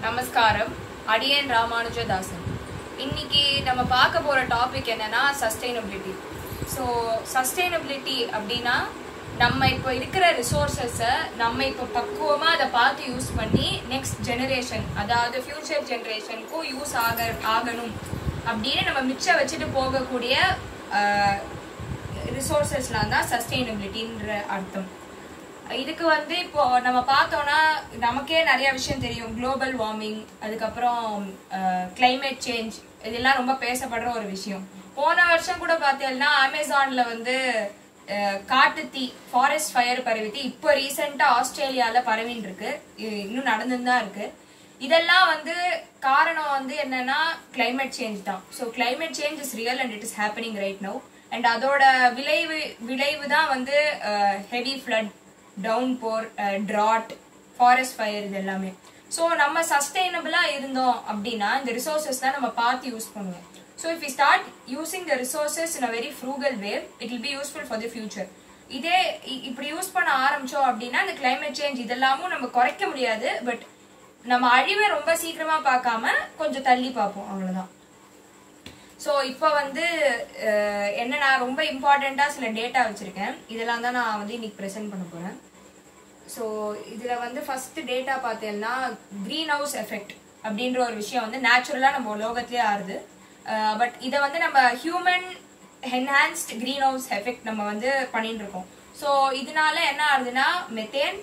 நமஸ்காரம் அடியன் ராமானுஜதாசன் இன்னைக்கு நம்ம பார்க்க போற டாபிக் என்னன்னா சஸ்டைனபிலிட்டி ஸோ சஸ்டைனபிலிட்டி அப்படின்னா நம்ம இப்போ இருக்கிற ரிசோர்ஸஸை நம்ம இப்போ பக்குவமாக அதை பார்த்து யூஸ் பண்ணி நெக்ஸ்ட் ஜெனரேஷன் அதாவது ஃபியூச்சர் ஜெனரேஷனுக்கும் யூஸ் ஆக ஆகணும் அப்படின்னு நம்ம மிச்சம் வச்சுட்டு போகக்கூடிய ரிசோர்ஸஸ்லாம் தான் சஸ்டைனபிலிட்டின்ற அர்த்தம் இதுக்கு வந்து இப்போ நம்ம பார்த்தோம்னா நமக்கே நிறைய விஷயம் தெரியும் குளோபல் வார்மிங் அதுக்கப்புறம் கிளைமேட் சேஞ்ச் இதெல்லாம் ரொம்ப பேசப்படுற ஒரு விஷயம் போன வருஷம் கூட பார்த்தீங்கன்னா அமேசான்ல வந்து அஹ், காட்டுத்தீ ஃபாரஸ்ட் ஃபயர் பரவிட்டு இப்போ ரீசெண்டா ஆஸ்திரேலியால பரவின்னு இருக்கு இது இன்னும் நடந்துன்னு தான் இருக்கு இதெல்லாம் வந்து காரணம் வந்து என்னன்னா climate சேஞ்ச் தான் so climate change is real and it is happening right now and அதோட விளைவு விளைவு தான் வந்து heavy flood downpour drought forest fire இது எல்லாமே ஸோ நம்ம சஸ்டைனபிளாக இருந்தோம் அப்படின்னா இந்த ரிசோர்ஸஸ் தான் நம்ம பார்த்து யூஸ் பண்ணுவோம் so if you start using the resources in a very frugal way it will be useful for the future இதே இ- இப்படி யூஸ் பண்ண ஆரம்பிச்சோம் அப்படின்னா இந்த climate சேஞ்ச் இதெல்லாமும் நம்ம குறைக்க முடியாது பட் நம்ம அழிவை ரொம்ப சீக்கிரமா பார்க்காம கொஞ்சம் தள்ளி பார்ப்போம் அவ்வளவுதான் ஸோ இப்போ வந்து அஹ், என்ன நான் ரொம்ப இம்பார்ட்டண்ட்டாக சில டேட்டா வச்சுருக்கேன் இதெல்லாம் தான் நான் வந்து இன்னைக்கு ப்ரெசென்ட் பண்ண போகிறேன் ஸோ இதில் வந்து ஃபர்ஸ்ட் டேட்டா பார்த்தீங்கன்னா க்ரீன் ஹவுஸ் எஃபெக்ட் அப்படின்ற ஒரு விஷயம் வந்து நேச்சுரலாக நம்ம உலோகத்திலே ஆறுது பட் இதை வந்து நம்ம human enhanced green house effect நம்ம வந்து பண்ணிட்டு இருக்கோம் ஸோ இதனால என்ன ஆகுதுன்னா மெத்தேன்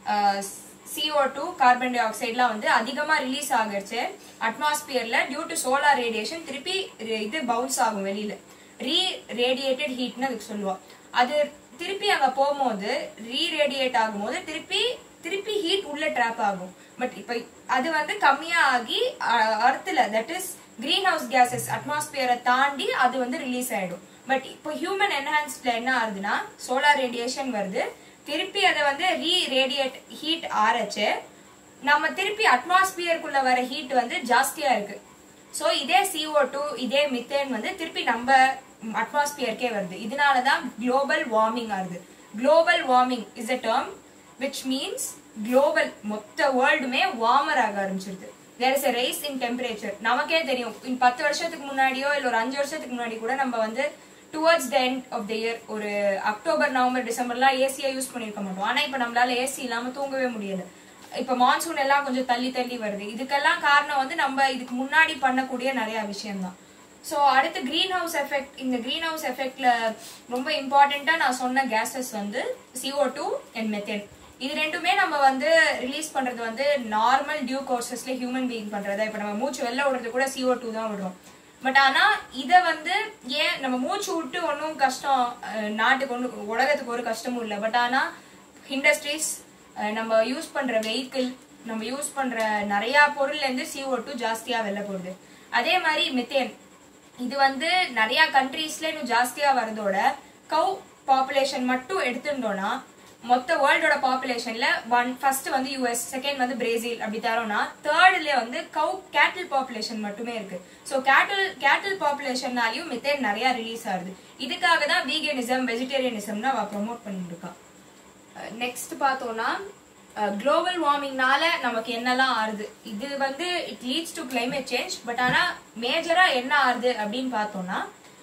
CO2 டூ கார்பன் டை ஆக்சைட்லாம் வந்து அதிகமாக ரிலீஸ் ஆகிடுச்சு அட்மாஸ்பியர்ல டியூ டு சோலார் ரேடியேஷன் திருப்பி ரி- இது பவுன்ஸ் ஆகும் வெளியில ரீ ரேடியேட்டட் ஹீட்னு அதுக்கு சொல்லுவோம் அது திருப்பி அங்க போகும்போது ரீ ரேடியேட் ஆகும்போது திருப்பி திருப்பி ஹீட் உள்ள ட்ராப் ஆகும் பட் இப்போ அது வந்து கம்மியா ஆகி அர்த்தில் that is greenhouse gases அட்மாஸ்பியரை தாண்டி அது வந்து ரிலீஸ் ஆயிடும் பட் இப்போ ஹியூமன் என்ஹான்ஸ்ட்ல என்ன ஆகுதுன்னா சோலார் ரேடியேஷன் வருது திருப்பி அதை வந்து ரீ ரேடியேட் ஹீட் ஆரச்சு நம்ம திருப்பி அட்மாஸ்பியருக்குள்ள வர ஹீட் வந்து ஜாஸ்தியா இருக்கு ஸோ இதே CO2 டூ இதே மித்தேன் வந்து திருப்பி நம்ம அட்மாஸ்பியருக்கே வருது இதனால தான் குளோபல் வார்மிங் ஆகுது global warming is a term which means global மொத்த வேர்ல்டுமே வார்மர் ஆக ஆரம்பிச்சிருது there is a rise in temperature நமக்கே தெரியும் இன் பத்து வருஷத்துக்கு முன்னாடியோ இல்லை ஒரு அஞ்சு வருஷத்துக்கு முன்னாடி கூட நம்ம வந்து towards the end of the year ஒரு அக்டோபர் நவம்பர் டிசம்பர்லாம் ஏசியை யூஸ் பண்ணியிருக்க மாட்டோம் ஆனால் இப்போ நம்மளால ஏசி இல்லாமல் தூங்கவே முடியல இப்போ மான்சூன் எல்லாம் கொஞ்சம் தள்ளி தள்ளி வருது இதுக்கெல்லாம் காரணம் வந்து நம்ம இதுக்கு முன்னாடி பண்ணக்கூடிய நிறைய விஷயம்தான் ஸோ அடுத்து க்ரீன் ஹவுஸ் எஃபெக்ட் இந்த க்ரீன் ஹவுஸ் எஃபெக்ட்ல ரொம்ப இம்பார்ட்டண்ட்டாக நான் சொன்ன கேஸஸ் வந்து CO2 டூ அண்ட் மெத்தேன் இது ரெண்டுமே நம்ம வந்து ரிலீஸ் பண்றது வந்து நார்மல் டியூ கோர்சஸ்ல ஹியூமன் பீயிங் பண்றதா இப்போ நம்ம மூச்சு வெளில விடுறது கூட CO2 டூ தான் விடுறோம் பட் ஆனா இத வந்து ஏன் நம்ம மூச்சு விட்டு ஒன்றும் கஷ்டம் அஹ், நாட்டுக்கு ஒன்றும் உலகத்துக்கு ஒரு கஷ்டமும் இல்லை பட் ஆனா இண்டஸ்ட்ரீஸ் நம்ம யூஸ் பண்ற வெஹிக்கிள் நம்ம யூஸ் பண்ற நிறைய பொருள்ல இருந்து CO2 டூ ஜாஸ்தியா வெளில போகுது அதே மாதிரி மித்தேன் இது வந்து நிறைய கண்ட்ரீஸ்ல இன்னும் ஜாஸ்தியா வரதோட கவ் பாப்புலேஷன் மட்டும் எடுத்துட்டோம்னா மொத்த வேர்ல்டோட பாப்புலேஷன்ல ஒன் ஃபர்ஸ்ட் வந்து யூஎஸ் செகண்ட் வந்து பிரேசில் அப்படி தரோம்னா தேர்ட்ல வந்து கவ் கேட்டில் பாப்புலேஷன் மட்டுமே இருக்கு ஸோ கேட்டில் கேட்டில் பாப்புலேஷன்னாலையும் மித்தேன் நிறைய ரிலீஸ் ஆகுது இதுக்காக தான் வீகனிசம் வெஜிடேரியனிசம்னு அவ ப்ரொமோட் பண்ணிட்டு இருக்கா நெக்ஸ்ட் பார்த்தோம்னா குளோபல் வார்மிங்னால நமக்கு என்னெல்லாம் ஆறுது இது வந்து it leads to climate change but ஆனா மேஜரா என்ன ஆறுது அப்படின்னு பார்த்தோம்னா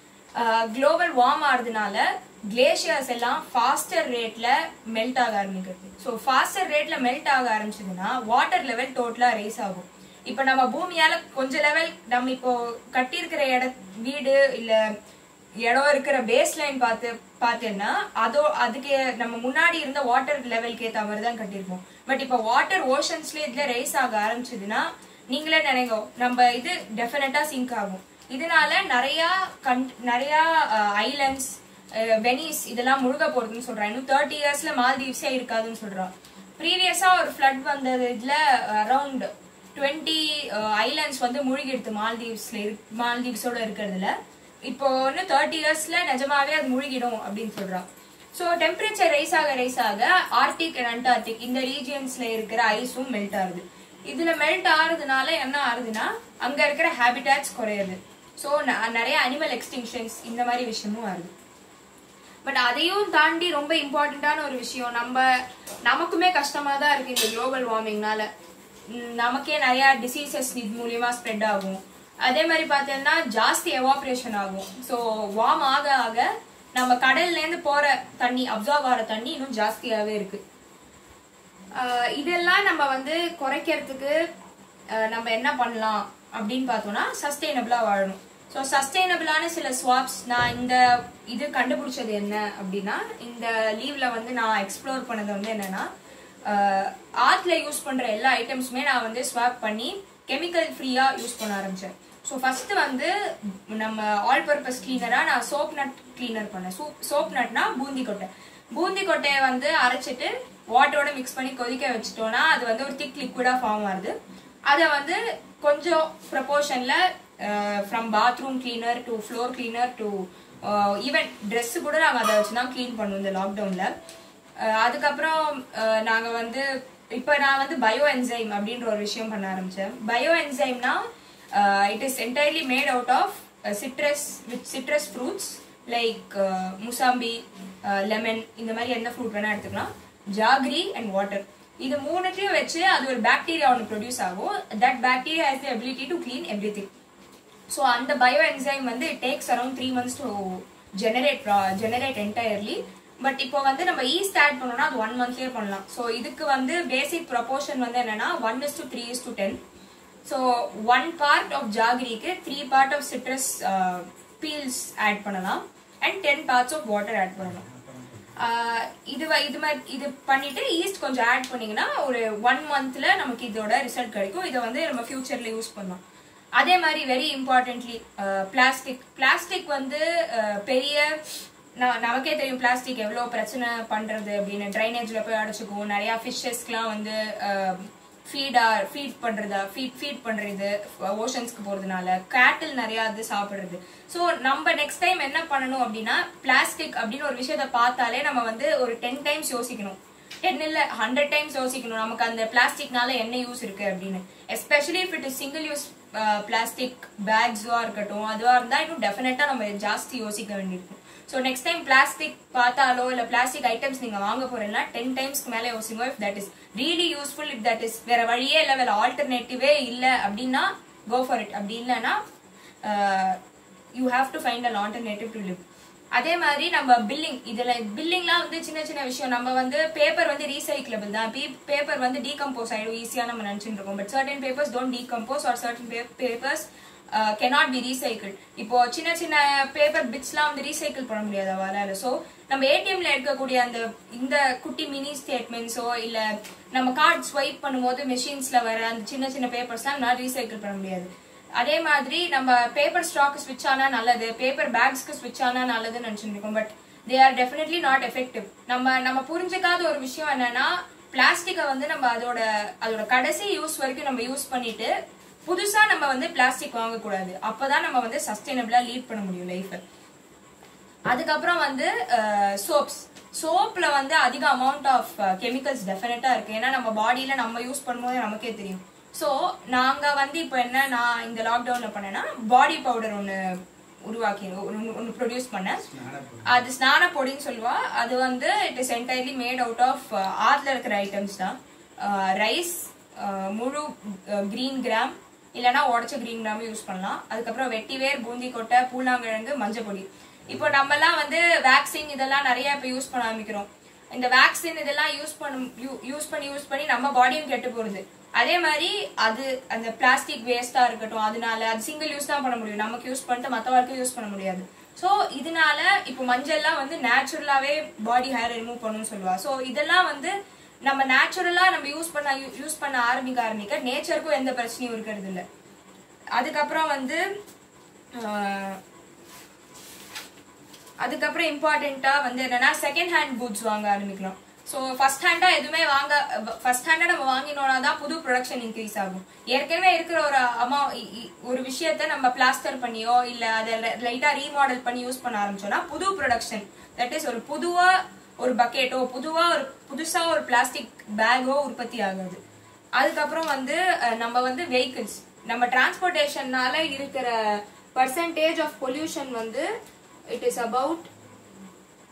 குளோபல் வார்ம் ஆறுதுனால கிளேஷியர்ஸ் எல்லாம் ஃபாஸ்டர் ரேட்ல மெல்ட் ஆக ஆரம்பிக்கிறது ஸோ ஃபாஸ்டர் ரேட்ல மெல்ட் ஆக ஆரம்பிச்சதுன்னா வாட்டர் லெவல் டோட்டலா ரைஸ் ஆகும் இப்போ நம்ம பூமியால கொஞ்ச லெவல் நம்ம இப்போ கட்டியிருக்கிற இட வீடு இல்ல இடம் இருக்கிற பேஸ் லைன் பார்த்து பார்த்தேன்னா அதோ அதுக்கு நம்ம முன்னாடி இருந்த வாட்டர் லெவலுக்கு ஏற்ற மாதிரி தான் கட்டியிருப்போம் பட் இப்போ வாட்டர் ஓஷன்ஸ்ல இதுல ரைஸ் ஆக ஆரம்பிச்சதுன்னா நீங்களே நினைங்க நம்ம இது டெஃபினட்டா சிங்க் ஆகும் இதனால நிறைய கண்ட் நிறைய ஐலண்ட்ஸ் வெனிஸ் இதெல்லாம் முழுக போறதுன்னு சொல்றாங்க இன்னும் தேர்ட்டி இயர்ஸ்ல மால்தீவ்ஸே இருக்காதுன்னு சொல்றா ப்ரீவியஸா ஒரு ஃப்ளட் வந்தது இதுல அரௌண்ட் டுவெண்ட்டி ஐலாண்ட்ஸ் வந்து மூழ்கிடுது மால்தீவ்ஸ்ல இருக்கு மால்தீவ்ஸோட இருக்கிறதுல இப்போ இன்னும் தேர்ட்டி இயர்ஸ்ல நிஜமாவே அது முழுகிடும் அப்படின்னு சொல்றா ஸோ டெம்பரேச்சர் ரைஸ் ஆக ரைஸ் ஆக ஆர்டிக் அண்ட் அண்டார்டிக் இந்த ரீஜியன்ஸ்ல இருக்கிற ஐஸும் மெல்ட் ஆகுது இதுல மெல்ட் ஆகுறதுனால என்ன ஆகுதுன்னா அங்க இருக்கிற ஹேபிட்டாட்ஸ் குறையுது ஸோ நிறைய அனிமல் எக்ஸ்டிங்ஷன்ஸ் இந்த மாதிரி விஷயமும் வருது பட் அதையும் தாண்டி ரொம்ப இம்பார்ட்டண்ட்டான ஒரு விஷயம் நம்ம நமக்குமே கஷ்டமா தான் இருக்கு இந்த குளோபல் வார்மிங்னால ம், நமக்கே நிறைய டிசீசஸ் இது மூலியமா ஸ்ப்ரெட் ஆகும் அதே மாதிரி பார்த்தீங்கன்னா ஜாஸ்தி எவாப்ரேஷன் ஆகும் ஸோ வார்ம் ஆக ஆக நம்ம கடல்ல இருந்து போற தண்ணி அப்சர்வ் ஆகிற தண்ணி இன்னும் ஜாஸ்தியாவே இருக்கு ஆஹ் இதெல்லாம் நம்ம வந்து குறைக்கிறதுக்கு ஆஹ் நம்ம என்ன பண்ணலாம் அப்படின்னு பார்த்தோம்னா சஸ்டைனபிளா வாழணும் ஸோ சஸ்டைனபிளான சில ஸ்வாப்ஸ் நான் இந்த இது கண்டுபிடிச்சது என்ன அப்படின்னா இந்த லீவ்ல வந்து நான் எக்ஸ்ப்ளோர் பண்ணது வந்து என்னன்னா ஆஹ் ஆத்துல யூஸ் பண்ற எல்லா ஐட்டம்ஸுமே நான் வந்து ஸ்வாப் பண்ணி கெமிக்கல் ஃப்ரீயா யூஸ் பண்ண ஆரம்பிச்சேன் ஸோ ஃபர்ஸ்ட் வந்து நம்ம ஆல் பர்பஸ் கிளீனரா நான் சோப் நட் கிளீனர் பண்ணேன் சோப் நட்னா பூந்தி கொட்டை பூந்தி கொட்டையை வந்து அரைச்சிட்டு வாட்டரோட மிக்ஸ் பண்ணி கொதிக்க வச்சுட்டோம்னா அது வந்து ஒரு திக் லிக்விடா ஃபார்ம் ஆகுது அதை வந்து கொஞ்சம் ப்ரப்போர்ஷன்ல from bathroom cleaner to floor cleaner to even dress கூட நாங்கள் அதை வச்சு தான் க்ளீன் பண்ணுவோம் இந்த லாக்டவுன்ல அதுக்கப்புறம் அஹ், நாங்க வந்து இப்போ நான் வந்து பயோ என்சைம் அப்படின்ற ஒரு விஷயம் பண்ண ஆரம்பிச்சேன் பயோ என்சைம்னா it is entirely made out of citrus with citrus fruits like mosambi lemon இந்த மாதிரி எந்த ஃப்ரூட் வேணா எடுத்துக்கலாம் ஜாக்ரி அண்ட் வாட்டர் இது மூணுத்தையும் வச்சு அது ஒரு பாக்டீரியா ஒன்று ப்ரொடியூஸ் ஆகும் that bacteria has the ability to clean every thing so அந்த பயோ என்சைம் வந்து it takes around three months to generate generate entirely but இப்போ வந்து நம்ம ஈஸ்ட் ஆட் பண்ணோம்னா அது ஒன் மந்த்லேயே பண்ணலாம் ஸோ இதுக்கு வந்து பேசிக் ப்ரொபோர்ஷன் வந்து என்னன்னா one is to three is to ten so one part of ஜாகிரிக்கு three part of citrus peels add பண்ணலாம் and ten parts of water add பண்ணலாம் ஆஹ் இது வ- இது மாதிரி இது பண்ணிட்டு ஈஸ்ட் கொஞ்சம் ஆட் பண்ணீங்கன்னா ஒரு ஒன் மந்த்ல நமக்கு இதோட ரிசல்ட் கிடைக்கும் இதை வந்து நம்ம ஃபியூச்சர்ல யூஸ் பண்ணலாம் அதே மாதிரி வெரி இம்பார்ட்டன்ட்லி பிளாஸ்டிக் பிளாஸ்டிக் வந்து ஆஹ் பெரிய ந- நமக்கே தெரியும் பிளாஸ்டிக் எவ்வளோ பிரச்சனை பண்றது அப்படின்னு ட்ரைனேஜ்ல போய் அடைச்சிக்கும் நிறைய ஃபிஷ்ஷஸ்க்குலாம் வந்து ஃபீடா ஃபீட் பண்றதா ஃபீட் ஃபீட் பண்றது ஓஷன்ஸ்க்கு போறதுனால கேட்டில் நிறைய அது சாப்பிடுறது ஸோ நம்ம நெக்ஸ்ட் டைம் என்ன பண்ணணும் அப்படின்னா பிளாஸ்டிக் அப்படின்னு ஒரு விஷயத்த பார்த்தாலே நம்ம வந்து ஒரு டென் டைம்ஸ் யோசிக்கணும் டென் இல்ல ஹண்ட்ரட் டைம்ஸ் யோசிக்கணும் நமக்கு அந்த பிளாஸ்டிக்னால என்ன யூஸ் இருக்கு அப்படின்னு especially if it is single use plastic பேக்ஸா இருக்கட்டும் அதுவா இருந்தா இன்னும் டெஃபினட்டா நம்ம ஜாஸ்தி யோசிக்க வேண்டியிருக்கும் ஸோ நெக்ஸ்ட் டைம் பிளாஸ்டிக் பார்த்தாலோ இல்ல பிளாஸ்டிக் ஐட்டம்ஸ் நீங்க வாங்க போறீங்கன்னா டென் டைம்ஸ்க்கு மேலே யோசிங்க if that is really useful if that is வேற வழியே இல்லை வேற ஆல்டர்னேட்டிவே இல்லை அப்படின்னா கோ ஃபார் இட் அப்படி இல்லைன்னா you have to find an alternative to live அதே மாதிரி நம்ம பில்லிங் இதுல பில்லிங்லாம் வந்து சின்ன சின்ன விஷயம் நம்ம வந்து பேப்பர் வந்து ரீசைக்கிளபிள் தான் பேப்பர் வந்து டீகம்போஸ் ஆயிடும் ஈஸியா நம்ம நினைச்சிட்டு இருக்கோம் but certain papers don't decompose or certain papers cannot be recycle இப்போ சின்ன சின்ன பேப்பர் பிட்ஸ்லாம் வந்து ரீசைக்கிள் பண்ண முடியாது அவால ஸோ நம்ம ஏடிஎம்ல எடுக்கக்கூடிய அந்த இந்த குட்டி மினி ஸ்டேட்மெண்ட்ஸோ இல்ல நம்ம கார்டு ஸ்வைப் பண்ணும்போது மெஷின்ஸ்ல வர அந்த சின்ன சின்ன பேப்பர்ஸ்லாம் நான் ரீசைக்கிள் பண்ண முடியாது அதே மாதிரி நம்ம பேப்பர் ஸ்டாக் ஸ்விட்ச் ஆனா நல்லது பேப்பர் பேக்ஸ்க்கு ஸ்விட்ச் ஆனா நல்லதுன்னு நினைச்சிட்டு இருக்கோம் but they are definitely not effective நம்ம நம்ம புரிஞ்சுக்காத ஒரு விஷயம் என்னன்னா பிளாஸ்டிக்கை வந்து நம்ம அதோட அதோட கடைசி யூஸ் வரைக்கும் நம்ம யூஸ் பண்ணிட்டு புதுசா நம்ம வந்து பிளாஸ்டிக் வாங்கக்கூடாது அப்பதான் நம்ம வந்து சஸ்டைனபிளா லீட் பண்ண முடியும் லைஃபை அதுக்கப்புறம் வந்து சோப்ஸ் சோப்ல வந்து அதிக அமௌண்ட் ஆஃப் கெமிக்கல்ஸ் டெஃபினட்டா இருக்கு ஏன்னா நம்ம பாடியில நம்ம யூஸ் பண்ணும்போது நமக்கே தெரியும் ஸோ நாங்க வந்து இப்போ என்ன நான் இந்த லாக்டவுன்ல பண்ணேன்னா பாடி பவுடர் ஒன்று உருவாக்கி ஒன்று ப்ரொடியூஸ் பண்ணேன் அது ஸ்நான பொடின்னு சொல்லுவா அது வந்து it is entirely made out of ஆத்துல இருக்கிற ஐட்டம்ஸ் தான் ரைஸ் முழு கிரீன் கிராம் இல்லைன்னா உடச்ச கிரீன் கிராம் யூஸ் பண்ணலாம் அதுக்கப்புறம் வெட்டிவேர் பூந்தி கொட்டை பூலாங்கிழங்கு மஞ்சள் பொடி இப்போ நம்மலாம் வந்து வேக்சின் இதெல்லாம் நிறைய இப்போ யூஸ் பண்ண ஆரம்பிக்கிறோம் இந்த வேக்சின் இதெல்லாம் யூஸ் பண்ணும் யூஸ் பண்ணி யூஸ் பண்ணி நம்ம பாடியும் கெட்டு போகுது அதே மாதிரி அது அந்த பிளாஸ்டிக் வேஸ்டா இருக்கட்டும் அதனால அது சிங்கிள் யூஸ் தான் பண்ண முடியும் நமக்கு யூஸ் பண்ணிட்டு மற்றவர்களுக்கும் யூஸ் பண்ண முடியாது ஸோ இதனால இப்போ மஞ்சள்லாம் வந்து நேச்சுரலாவே பாடி ஹேர் ரிமூவ் பண்ணணும்னு சொல்லுவா ஸோ இதெல்லாம் வந்து நம்ம நேச்சுரலா நம்ம யூஸ் பண்ண யூஸ் பண்ண ஆரம்பிக்க ஆரம்பிக்க நேச்சருக்கும் எந்த பிரச்சனையும் இருக்கிறது இல்ல அதுக்கப்புறம் வந்து ஆஹ், அதுக்கப்புறம் இம்பார்ட்டண்டா வந்து என்னன்னா செகண்ட் ஹேண்ட் குட்ஸ் வாங்க ஆரம்பிக்கலாம் ஸோ ஃபர்ஸ்ட் ஹேண்டா எதுவுமே வாங்க ஃபர்ஸ்ட் ஹேண்டா நம்ம வாங்கினோம்னா தான் புது ப்ரொடக்ஷன் இன்க்ரீஸ் ஆகும் ஏற்கனவே இருக்கிற ஒரு அமா இ- இ- ஒரு விஷயத்த நம்ம பிளாஸ்டர் பண்ணியோ இல்ல அதை லைட்டா ரீமாடல் பண்ணி யூஸ் பண்ண ஆரம்பிச்சோம்னா புது ப்ரொடக்ஷன் தட் இஸ் ஒரு புதுவா ஒரு பக்கெட்டோ புதுவா ஒரு புதுசா ஒரு பிளாஸ்டிக் பேக்கோ உற்பத்தி ஆகாது அதுக்கப்புறம் வந்து அஹ், நம்ம வந்து வெஹிக்கிள்ஸ் நம்ம டிரான்ஸ்போர்ட்டேஷன்னால இருக்கிற பர்சன்டேஜ் ஆஃப் பொல்யூஷன் வந்து it is about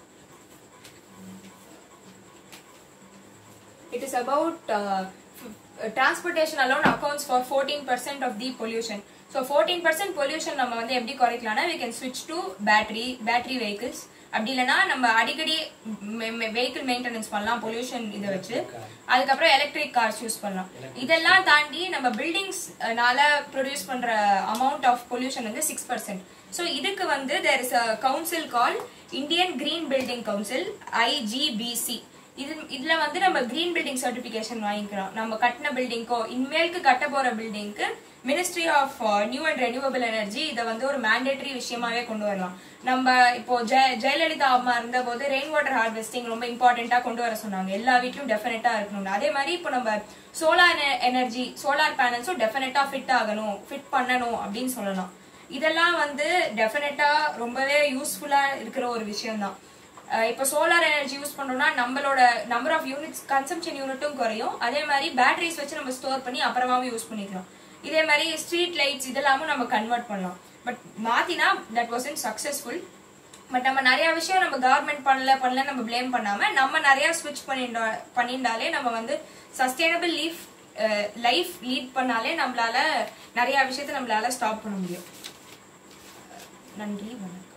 it is about transportation alone accounts for fourteen percent of the pollution so fourteen percent pollution நம்ம வந்து எப்படி குறைக்கலாம்னா we can switch to battery battery vehicles அப்படி இல்லைன்னா நம்ம அடிக்கடி வெஹிக்கிள் மெயின்டெனன்ஸ் பண்ணலாம் பொல்யூஷன் இதை வச்சு அதுக்கப்புறம் எலக்ட்ரிக் கார்ஸ் யூஸ் பண்ணலாம் இதெல்லாம் தாண்டி நம்ம பில்டிங்ஸ்னால ப்ரொடியூஸ் பண்ற அமௌண்ட் ஆஃப் பொல்யூஷன் வந்து சிக்ஸ் பர்சன்ட் ஸோ இதுக்கு வந்து there is a council call Indian green building council IGBC இது இதுல வந்து நம்ம கிரீன் பில்டிங் சர்டிபிகேஷன் வாங்கிக்கிறோம் நம்ம கட்டின பில்டிங்க்கோ இனிமேலுக்கு கட்ட போற பில்டிங்க்கு ministry of new and renewable energy இதை வந்து ஒரு மேண்டேட்டரி விஷயமாவே கொண்டு வரலாம் நம்ம இப்போ ஜெய ஜெயலலிதா அம்மா இருந்த போது ரெயின் வாட்டர் ஹார்வெஸ்டிங் ரொம்ப இம்பார்ட்டண்டா கொண்டு வர சொன்னாங்க எல்லா வீட்லயும் டெஃபினட்டா இருக்கணும் அதே மாதிரி இப்போ நம்ம சோலார் எனர்ஜி சோலார் பேனல்ஸும் டெஃபினட்டா ஃபிட் ஆகணும் ஃபிட் பண்ணணும் அப்படின்னு சொல்லலாம் இதெல்லாம் வந்து டெஃபினட்டா ரொம்பவே யூஸ்ஃபுல்லா இருக்கிற ஒரு விஷயம் தான் இப்போ சோலார் எனர்ஜி யூஸ் பண்றோம்னா நம்மளோட நம்பர் ஆஃப் யூனிட்ஸ் கன்சம்ஷன் யூனிட்டும் குறையும் அதே மாதிரி பேட்டரிஸ் வச்சு நம்ம ஸ்டோர் பண்ணி அப்புறமாவும் யூஸ் பண்ணிக்கலாம் இதே மாதிரி ஸ்ட்ரீட் லைட்ஸ் இதெல்லாமும் நம்ம கன்வெர்ட் பண்ணலாம் பட் மாத்தினா that was in successful but நம்ம நிறைய விஷயம் நம்ம கவர்மெண்ட் பண்ணல பண்ணல நம்ம ப்ளேம் பண்ணாம நம்ம நிறைய ஸ்விட்ச் பண்ணிட்டா பண்ணிட்டாலே நம்ம வந்து சஸ்டைனபிள் லீஃப் லைஃப் லீட் பண்ணாலே நம்மளால நிறைய விஷயத்த நம்மளால ஸ்டாப் பண்ண முடியும் நன்றி வணக்கம்